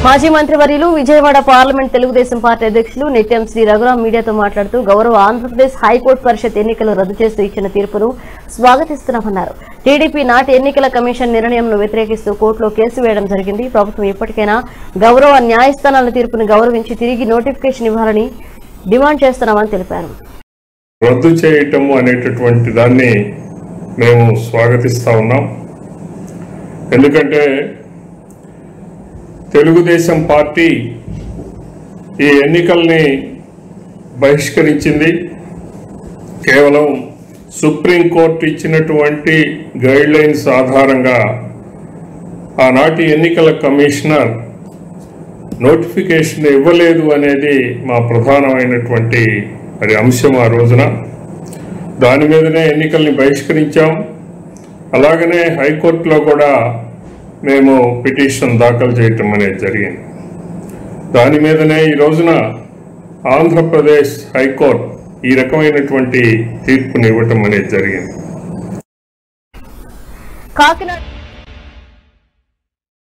మాజీ మంత్రివర్యులు Vijayawada parliament Telugu Desam party అధ్యక్షులు నిత్యం శ్రీ రఘురాం మీడియాతో మాట్లాడుతూ గౌరవ ఆంధ్రప్రదేశ్ హైకోర్టు పరిషత్ ఎన్నికలు రద్దు చేస్తూ ఇచ్చిన తీర్పును స్వాగతిస్తున్నామన్నారు టీడీపీ నాటి ఎన్నికల కమిషన్ నిర్ణయంను వ్యతిరేకిస్తూ కోర్టులో కేసు వేయడం జరిగింది ప్రభుత్వం ఇప్పటికైనా గౌరవ న్యాయస్థానాల తీర్పును గౌరవించి తిరిగి నోటిఫికేషన్ ఇవ్వాలని డిమాండ్ చేస్తున్నామని తెలిపారు రద్దు చేయటము అనేటటువంటి దాన్ని మేము స్వాగతిస్తా ఉన్నాం ఎందుకంటే తెలుగుదేశం పార్టీ ఈ ఎన్నికల్ని బహిష్కరించింది కేవలం సుప్రీంకోర్టు ఇచ్చినటువంటి గైడ్ లైన్స్ ఆధారంగా ఆనాటి ఎన్నికల కమిషనర్ నోటిఫికేషన్ ఇవ్వలేదు అనేది మా ప్రధానమైనటువంటి మరి అంశం ఆ రోజున దాని మీదనే ఎన్నికల్ని బహిష్కరించాం అలాగనే హైకోర్టులో కూడా మేము పిటిషన్ దాఖలు చేయటం అనేది జరిగింది దాని మీదనే ఈ రోజున ఆంధ్రప్రదేశ్ హైకోర్టు ఈ రకమైనటువంటి తీర్పుని ఇవ్వటం అనేది జరిగింది కాకినాడ